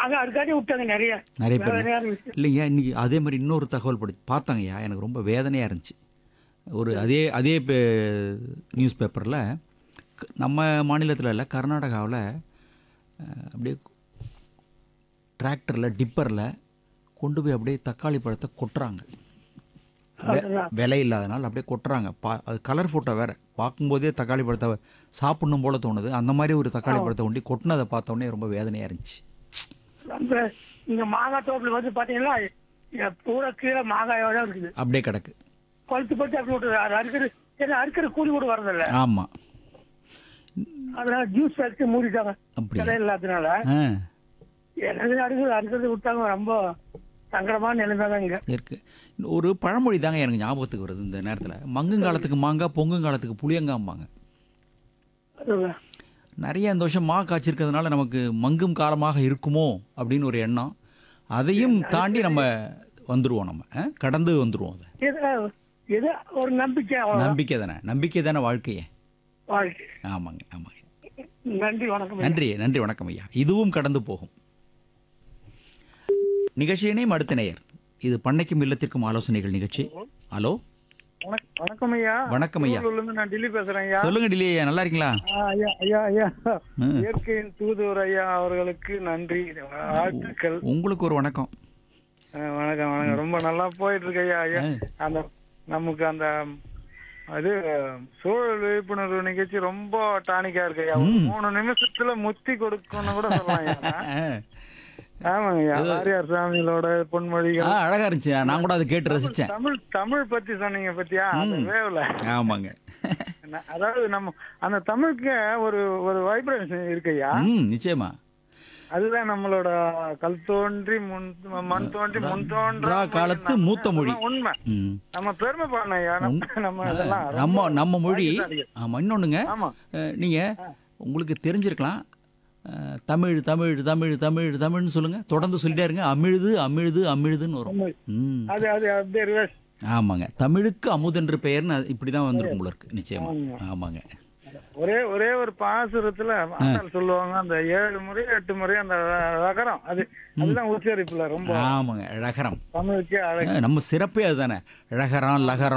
விட்டாங்க அதுக்காண்டி விட்டாங்க நிறைய நிறைய பேர் வேற யாரும் இல்ல. இல்லைங்க இன்னைக்கு அதே மாதிரி இன்னொரு தகவல் படி பார்த்தாங்கய்யா எனக்கு ரொம்ப வேதனையாக இருந்துச்சு ஒரு அதே அதே நியூஸ் பேப்பரில் நம்ம மாநிலத்தில் இல்லை கர்நாடகாவில் அப்படியே டிராக்டரில் டிப்பரில் கொண்டு போய் அப்படியே தக்காளி பழத்தை கொட்டுறாங்க வெ- அதுதான். விலை இல்லாதனால அப்படியே கொட்டுறாங்க பா அது கலர் ஃபோட்டோ வேறு பார்க்கும்போதே தக்காளி பழத்தை சாப்பிடணும் போல தோணுது அந்த மாதிரி ஒரு தக்காளி பழத்தை ஒண்டி கொட்டினதை பார்த்த உடனே ரொம்ப வேதனையாக இருந்துச்சு அந்த இங்க மாங்காய் தோப்புல வந்து பாத்தீங்கன்னா இங்க பூரா கீழே மாங்காயோட இருக்குது அப்படியே கிடக்கு பழுத்து பழுத்து அப்படி விட்டுரு அது அறுக்கிற ஏன்னா அறுக்கிற கூலி கூட வரதில்ல ஆமாம் அதனால ஜூஸ் ஃபேக்டரி மூடிட்டாங்க அப்படியா கடை இல்லாதனால ஆ எனக்கு அறுக்கிறது அறுக்கிறது விட்டாங்க ரொம்ப சங்கடமான நிலைமை தான் இங்க இருக்கு ஒரு பழமொழி தாங்க எனக்கு ஞாபகத்துக்கு வருது இந்த நேரத்தில் மங்குங்காலத்துக்கு மாங்காய் பொங்குங்காலத்துக்கு புளியங்காம்பாங்க அதுதான். நிறைய இந்த வருஷம் மா காய்ச்சிருக்கிறதுனால நமக்கு மங்கும் காலமாக இருக்குமோ அப்படின்னு ஒரு எண்ணம் அதையும் தாண்டி நம்ம வந்துருவோம் நம்ம ஆ? கடந்து வந்துருவோம் அதை ஏதோ ஏதோ ஒரு நம்பிக்கை அவ்வளவுதான். நம்பிக்கை தானே நம்பிக்கை தானே வாழ்க்கையே வாழ்க்கை ஆமாங்க ஆமாங்க நன்றி வணக்கம் நன்றி நன்றி வணக்கம் ஐயா இதுவும் கடந்து போகும் நிகழ்ச்சியினையும் அடுத்த நேயர் இது பண்ணைக்கும் இல்லத்திற்கும் ஆலோசனைகள் நிகழ்ச்சி ஹலோ வணக்- வணக்கம் ஐயா வணக்கம் ஐயா திருவள்ளூர்ல இருந்து நான் டெல்லி பேசுறேன் ஐயா சொல்லுங்க டிலி ஐயா நல்லா இருக்கீங்களா ஆ, ஐயா ஐயா ஐயா ம். இயற்கையின் தூதுவர் ஐயா அவர்களுக்கு நன்றி வாழ்த்துக்கள் உங்களுக்கு ஒரு வணக்கம் ஆ, வணக்கம் வணக்கம் ரொம்ப நல்லா போயிட்டு இருக்கு ஐயா ஐயா அந்த நமக்கு அந்த அது சூழல் விழிப்புணர்வு நிகழ்ச்சி ரொம்ப டானிக்கா இருக்கு ஐயா ஒரு மூணு நிமிஷத்துல முத்தி கொடுக்கணும்னு கூட சொல்லலாம் ஐயா ஆ. ஆமாங்க ஐயா வாரியார் சாமிகளோட ஆ, பொன்மொழிகள் அழகா இருந்துச்சு நான் கூட அதை கேட்டு ரசிச்சேன் தமிழ் தமிழ் பத்தி சொன்னீங்க பத்தியா அந்த வேவ்ல ஆமாங்க ந- அதாவது நம்ம அந்த தமிழுக்கு ஒரு ஒரு வைப்ரேஷன் இருக்கு ஐயா ம் நிச்சயமா அதுதான் நம்மளோட கல் தோன்றி முன் மண் தோன்றி முன் தோன்றா ரா காலத்து மொழி மூத்த மொழி. அதெல்லாம் உண்மை ம் நம்ம பெருமை பண்ண ஐயா நம்ம நம்ம இதெல்லாம் நம்ம ரொம்ப நம்ம மொழி பாக்கியசாலிகள். ஆமா இன்னொன்னுங்க ஆமா அஹ், நீங்க உங்களுக்கு தெரிஞ்சிருக்கலாம் அஹ், தமிழ் தமிழ் தமிழ் தமிழ் தமிழ்னு சொல்லுங்க தொடர்ந்து சொல்லிட்டே இருங்க அமிழ்து அமிழ்து அமிழ்துன்னு வரும் தமிழ். ம் அது அது அப்படியே ரிவர்ஸ் ஆமாங்க தமிழுக்கு அமுதென்று பெயர்னு அது இப்படிதான் வந்திருக்கும் போல இருக்கு நிச்சயமா ஆமாங்க ஒரே ஒரே ஒரு பாசுரத்துல ஆண்டாள் சொல்லுவாங்க அந்த ஏழு முறை எட்டு முறை அந்த ரகரம் அது அதுதான் உச்சரிப்புல ரொம்ப ஆமாங்க ழகரம் தமிழுக்கே அழகு அஹ், நம்ம சிறப்பே அதுதானே ழகரம் லகரம்